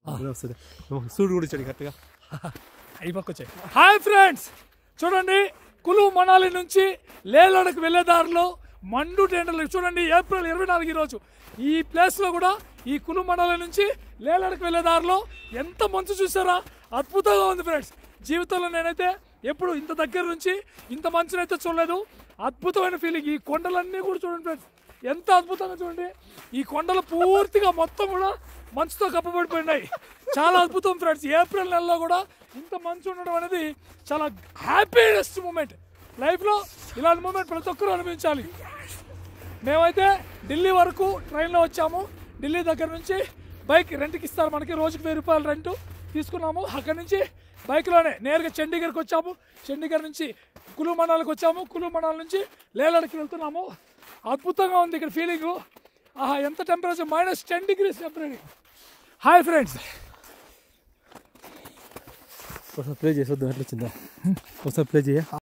అదే వస్తుంది సూడు కూడా ఇచ్చాడు కరెక్ట్గా ఈ పక్క వచ్చాయి హాయ్ ఫ్రెండ్స్ చూడండి కులు మనాలి నుంచి లేలాడకు వెళ్ళే దారిలో మండు టెండర్లు చూడండి ఏప్రిల్ ఇరవై నాలుగు ఈరోజు ఈ ప్లేస్లో కూడా ఈ కులు మనాలి నుంచి లేలాడకు వెళ్ళే దారిలో ఎంత మంచు చూసారా అద్భుతంగా ఉంది ఫ్రెండ్స్ జీవితంలో నేనైతే ఎప్పుడు ఇంత దగ్గర నుంచి ఇంత మంచునైతే చూడలేదు అద్భుతమైన ఫీలింగ్ ఈ కొండలన్నీ కూడా చూడండి ఫ్రెండ్స్ ఎంత అద్భుతంగా చూడండి ఈ కొండలు పూర్తిగా మొత్తం కూడా మంచుతో కప్పబడిపోయినాయి చాలా అద్భుతం ఫ్రెండ్స్ ఏప్రిల్ నెలలో కూడా ఇంత మంచు ఉండడం అనేది చాలా హ్యాపీయెస్ట్ మూమెంట్ లైఫ్లో ఇలాంటి మూమెంట్ ప్రతి ఒక్కరూ అనుభవించాలి మేమైతే ఢిల్లీ వరకు ట్రైన్లో వచ్చాము ఢిల్లీ దగ్గర నుంచి బైక్ రెంట్కి ఇస్తారు మనకి రోజుకి వెయ్యి రూపాయలు రెంట్ తీసుకున్నాము అక్కడి నుంచి బైక్లోనే నేరుగా చండీగఢ్కి వచ్చాము చండీగఢ్ నుంచి కులు మనాలకు వచ్చాము కులు మనాల నుంచి లేలాడికి వెళ్తున్నాము అద్భుతంగా ఉంది ఇక్కడ ఫీలింగ్ ఆహా ఎంత temperature minus ten degrees temperature hi friends ఒకసారి ప్లే చేసి వద్దాం ఎట్లా వచ్చిందా ఒకసారి ప్లే చేయ